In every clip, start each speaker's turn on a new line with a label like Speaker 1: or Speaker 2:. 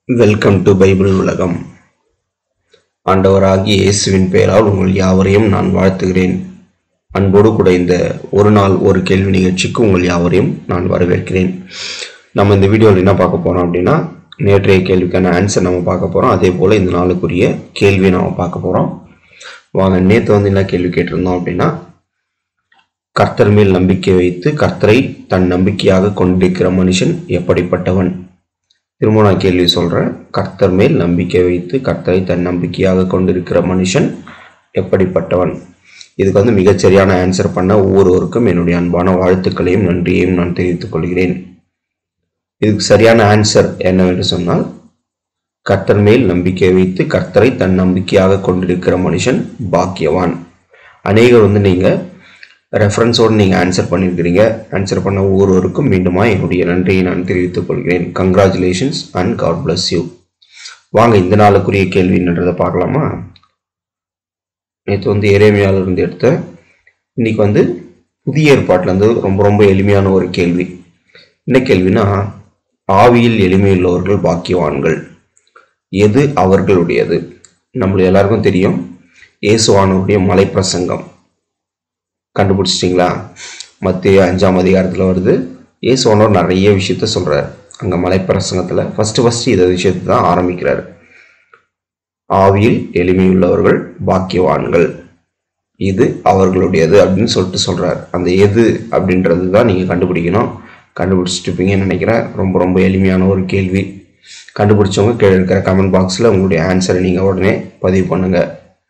Speaker 1: welcome to Bible உலகம் ஆண்டவராகிய இயேசுவின் பெயரால் உங்கள் யாவரையும் நான் வாழ்த்துகிறேன் அன்போடு கூட இந்த ஒரு நாள் ஒரு கேள்வி நிகழ்ச்சிக்கு உங்கள் யாவரையும் நான் வரவேற்கிறேன் நம்ம இந்த வீடியோவில் என்ன பார்க்க போறோம் அப்படின்னா நேற்றைய கேள்விக்கான ஆன்சர் நம்ம பார்க்க போறோம் அதே போல இந்த நாளுக்குரிய கேள்வியை நம்ம பார்க்க போறோம் வாங்க நேற்று வந்து என்ன கேள்வி கேட்டிருந்தோம் அப்படின்னா கர்த்தர் மேல் நம்பிக்கை வைத்து கர்த்தரை தன் நம்பிக்கையாக கொண்டிருக்கிற மனுஷன் எப்படிப்பட்டவன் திரும்ப நான் கேள்வி சொல்றேன் கர்த்தர் மேல் நம்பிக்கை வைத்து கர்த்தரை தன் நம்பிக்கையாக கொண்டிருக்கிற மனுஷன் எப்படிப்பட்டவன் இதுக்கு வந்து மிகச்சரியான ஆன்சர் பண்ண ஒவ்வொருவருக்கும் என்னுடைய அன்பான வாழ்த்துக்களையும் நன்றியையும் நான் தெரிவித்துக் கொள்கிறேன் இதுக்கு சரியான ஆன்சர் என்னவென்று சொன்னால் கர்த்தர் மேல் நம்பிக்கை வைத்து கர்த்தரை தன் நம்பிக்கையாக கொண்டிருக்கிற மனுஷன் பாக்கியவான் அநேகர் வந்து நீங்க ரெஃபரன்ஸோடு நீங்கள் ஆன்சர் பண்ணியிருக்கிறீங்க ஆன்சர் பண்ண ஒவ்வொருவருக்கும் மீண்டுமா என்னுடைய நன்றியை நான் தெரிவித்துக் கொள்கிறேன் congratulations and God bless you வாங்க இந்த நாளுக்குரிய கேள்வி என்னன்றதை பார்க்கலாமா நேற்று வந்து எரேமியால இருந்து எடுத்த இன்னைக்கு வந்து புதிய ஏற்பாட்டில் இருந்து ரொம்ப ரொம்ப எளிமையான ஒரு கேள்வி என்ன கேள்வினா ஆவியில் எளிமையுள்ளவர்கள் பாக்கியவான்கள் எது அவர்களுடையது நம்மளுக்கு எல்லாருக்கும் தெரியும் இயேசுவானவருடைய மலை பிரசங்கம் கண்டுபிடிச்சிட்டிங்களா மத்திய அஞ்சாம் அதிகாரத்தில் வருது இயேசுவானவர் நிறைய விஷயத்த சொல்கிறார் அங்கே மலைப்பிரசங்கத்தில் ஃபஸ்ட்டு ஃபஸ்ட்டு இதை விஷயத்தை தான் ஆரம்பிக்கிறார் ஆவியில் எளிமையுள்ளவர்கள் பாக்கியவான்கள் இது அவர்களுடையது அப்படின்னு சொல்லிட்டு சொல்கிறார் அந்த எது அப்படின்றது தான் நீங்கள் கண்டுபிடிக்கணும் கண்டுபிடிச்சிட்டு இருப்பீங்கன்னு நினைக்கிறேன் ரொம்ப ரொம்ப எளிமையான ஒரு கேள்வி கண்டுபிடிச்சவங்க கீழே இருக்கிற கமெண்ட் பாக்ஸில் உங்களுடைய ஆன்சரை நீங்கள் உடனே பதிவு பண்ணுங்கள்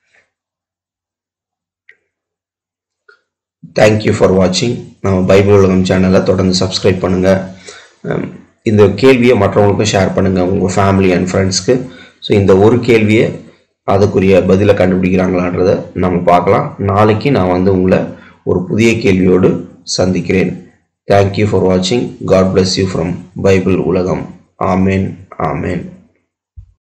Speaker 1: தேங்க்யூ ஃபார் வாட்சிங் நம்ம பைபிள் உலகம் சேனலை தொடர்ந்து சப்ஸ்கிரைப் பண்ணுங்கள் இந்த கேள்வியை மற்றவங்களுக்கும் ஷேர் பண்ணுங்கள் உங்கள் ஃபேமிலி அண்ட் ஃப்ரெண்ட்ஸ்க்கு ஸோ இந்த ஒரு கேள்வியை அதுக்குரிய பதிலை கண்டுபிடிக்கிறாங்களான்றத நம்ம பார்க்கலாம் நாளைக்கு நான் வந்து உங்களை ஒரு புதிய கேள்வியோடு சந்திக்கிறேன் தேங்க்யூ ஃபார் வாட்சிங் God bless you from Bible உலகம் ஆமேன் ஆமேன்